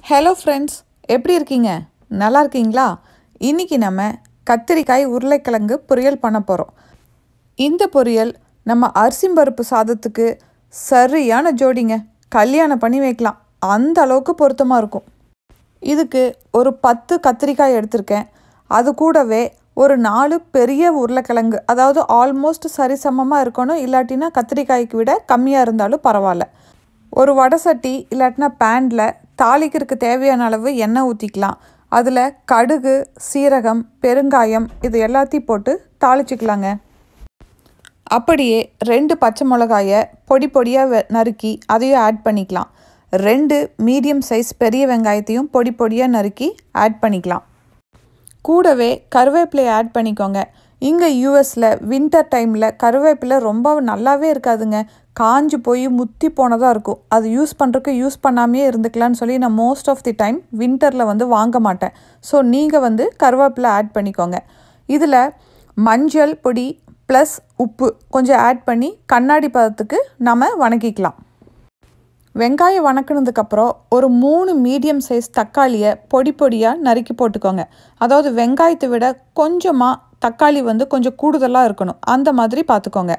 hello friends எப்படி இருக்கீங்க நல்லா இருக்கீங்களா இன்றைக்கி நம்ம கத்திரிக்காய் உருளைக்கிழங்கு பொரியல் பண்ண போகிறோம் இந்த பொரியல் நம்ம அரிசிம்பருப்பு சாதத்துக்கு சரியான ஜோடிங்க கல்யாணம் பண்ணி வைக்கலாம் அந்த அளவுக்கு பொருத்தமாக இருக்கும் இதுக்கு ஒரு பத்து கத்திரிக்காய் எடுத்திருக்கேன் அது கூடவே ஒரு நாலு பெரிய உருளைக்கிழங்கு அதாவது ஆல்மோஸ்ட் சரிசமமாக இருக்கணும் இல்லாட்டினா கத்திரிக்காய்க்கு விட கம்மியாக இருந்தாலும் பரவாயில்ல ஒரு வடை சட்டி இல்லாட்டினா பேனில் தாளிக்கிறதுக்கு தேவையான அளவு எண்ணெய் ஊற்றிக்கலாம் அதில் கடுகு சீரகம் பெருங்காயம் இது எல்லாத்தையும் போட்டு தாளிச்சிக்கலாங்க அப்படியே ரெண்டு பச்சை மிளகாயை பொடி பொடியாக நறுக்கி அதையும் ஆட் பண்ணிக்கலாம் ரெண்டு மீடியம் சைஸ் பெரிய வெங்காயத்தையும் பொடி பொடியாக நறுக்கி ஆட் பண்ணிக்கலாம் கூடவே கருவேப்பிலை ஆட் பண்ணிக்கோங்க இங்கே யூஎஸில் வின்டர் டைமில் கருவேப்பிலை ரொம்ப நல்லாவே இருக்காதுங்க காஞ்சு போய் முத்தி போனதாக இருக்கும் அது யூஸ் பண்ணுறதுக்கு யூஸ் பண்ணாமையே இருந்துக்கலான்னு சொல்லி நான் மோஸ்ட் ஆஃப் தி டைம் வின்டரில் வந்து வாங்க மாட்டேன் ஸோ நீங்கள் வந்து கருவேப்பிலை ஆட் பண்ணிக்கோங்க இதில் மஞ்சள் பொடி ப்ளஸ் உப்பு கொஞ்சம் ஆட் பண்ணி கண்ணாடி பதத்துக்கு நம்ம வணக்கிக்கலாம் வெங்காயம் வணக்கினதுக்கப்புறம் ஒரு மூணு மீடியம் சைஸ் தக்காளியை பொடி பொடியாக நறுக்கி போட்டுக்கோங்க அதாவது வெங்காயத்தை விட கொஞ்சமாக தக்காளி வந்து கொஞ்சம் கூடுதலாக இருக்கணும் அந்த மாதிரி பார்த்துக்கோங்க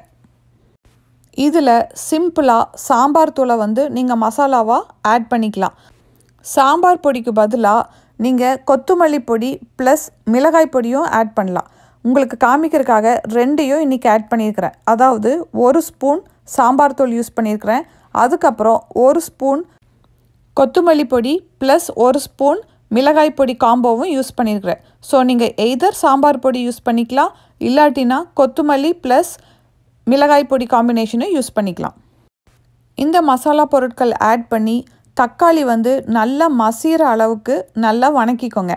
இதில் சிம்பிளாக சாம்பார் தூளை வந்து நீங்கள் மசாலாவாக ஆட் பண்ணிக்கலாம் சாம்பார் பொடிக்கு பதிலாக நீங்கள் கொத்தமல்லி பொடி ப்ளஸ் மிளகாய் பொடியும் ஆட் பண்ணலாம் உங்களுக்கு காமிக்கிறதுக்காக ரெண்டையும் இன்றைக்கி ஆட் பண்ணியிருக்கிறேன் அதாவது ஒரு ஸ்பூன் சாம்பார் தூள் யூஸ் பண்ணியிருக்கிறேன் அதுக்கப்புறம் ஒரு ஸ்பூன் கொத்தமல்லி பொடி ப்ளஸ் ஒரு ஸ்பூன் மிளகாய் பொடி காம்போவும் யூஸ் பண்ணியிருக்கிறேன் ஸோ நீங்கள் எய்தர் சாம்பார் பொடி யூஸ் பண்ணிக்கலாம் இல்லாட்டினா கொத்தமல்லி ப்ளஸ் மிளகாய் பொடி காம்பினேஷனும் யூஸ் பண்ணிக்கலாம் இந்த மசாலா பொருட்கள் ஆட் பண்ணி தக்காளி வந்து நல்லா மசிகிற அளவுக்கு நல்லா வணக்கிக்கோங்க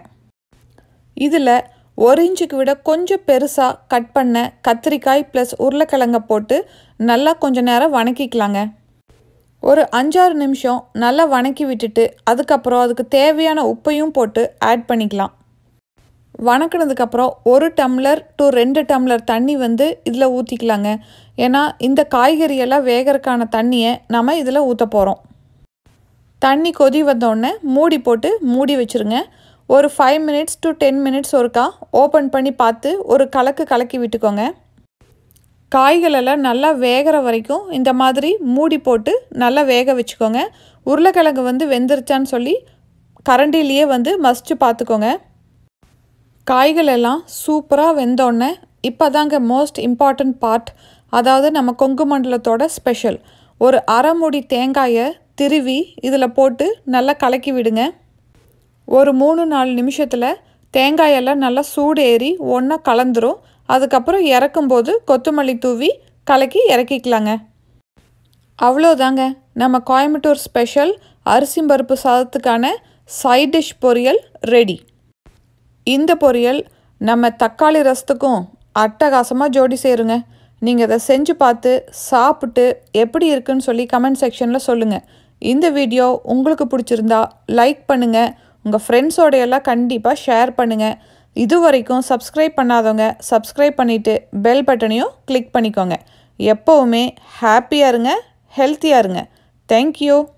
இதில் ஒரு இன்ச்சுக்கு விட கொஞ்சம் பெருசாக கட் பண்ண கத்திரிக்காய் ப்ளஸ் உருளைக்கிழங்க போட்டு நல்லா கொஞ்சம் நேரம் வணக்கிக்கலாங்க ஒரு அஞ்சாறு நிமிஷம் நல்லா வணக்கி விட்டுட்டு அதுக்கப்புறம் அதுக்கு தேவையான உப்பையும் போட்டு ஆட் பண்ணிக்கலாம் வணக்கினதுக்கப்புறம் ஒரு டம்ளர் டு ரெண்டு டம்ளர் தண்ணி வந்து இதில் ஊற்றிக்கலாங்க ஏன்னா இந்த காய்கறியெல்லாம் வேகறக்கான தண்ணியை நம்ம இதில் ஊற்ற போகிறோம் தண்ணி கொதி வந்தோடனே மூடி போட்டு மூடி வச்சுருங்க ஒரு five minutes to ten minutes ஒருக்கா ஓப்பன் பண்ணி பார்த்து ஒரு கலக்கு கலக்கி விட்டுக்கோங்க காய்களெல்லாம் நல்லா வேகிற வரைக்கும் இந்த மாதிரி மூடி போட்டு நல்லா வேக வச்சுக்கோங்க உருளைக்கிழங்கு வந்து வெந்துருச்சான்னு சொல்லி கரண்டிலேயே வந்து மசிச்சு பார்த்துக்கோங்க காய்கள் எல்லாம் சூப்பராக வெந்தோடனே இப்போ தாங்க மோஸ்ட் இம்பார்ட்டண்ட் பார்ட் அதாவது நம்ம கொங்கு மண்டலத்தோட ஸ்பெஷல் ஒரு அரை மூடி தேங்காயை திருவி இதில் போட்டு நல்லா கலக்கி விடுங்க ஒரு மூணு நாலு நிமிஷத்தில் தேங்காயெல்லாம் நல்லா சூடு ஏறி ஒன்றா கலந்துரும் அதுக்கப்புறம் இறக்கும்போது கொத்தமல்லி தூவி கலக்கி இறக்கிக்கலாங்க அவ்வளோதாங்க நம்ம கோயம்புத்தூர் ஸ்பெஷல் அரிசிம்பருப்பு சாதத்துக்கான சைட் டிஷ் பொரியல் ரெடி இந்த பொரியல் நம்ம தக்காளி ரசத்துக்கும் அட்டகாசமாக ஜோடி சேருங்க நீங்கள் இதை செஞ்சு பார்த்து சாப்பிட்டு எப்படி இருக்குன்னு சொல்லி கமெண்ட் செக்ஷனில் சொல்லுங்கள் இந்த வீடியோ உங்களுக்கு பிடிச்சிருந்தா லைக் பண்ணுங்கள் உங்கள் ஃப்ரெண்ட்ஸோட எல்லாம் கண்டிப்பாக ஷேர் பண்ணுங்கள் இது வரைக்கும் சப்ஸ்கிரைப் பண்ணாதவங்க சப்ஸ்கிரைப் பண்ணிவிட்டு பெல் பட்டனையும் கிளிக் பண்ணிக்கோங்க எப்போவுமே ஹாப்பியாக இருங்க ஹெல்த்தியாக இருங்க தேங்க்யூ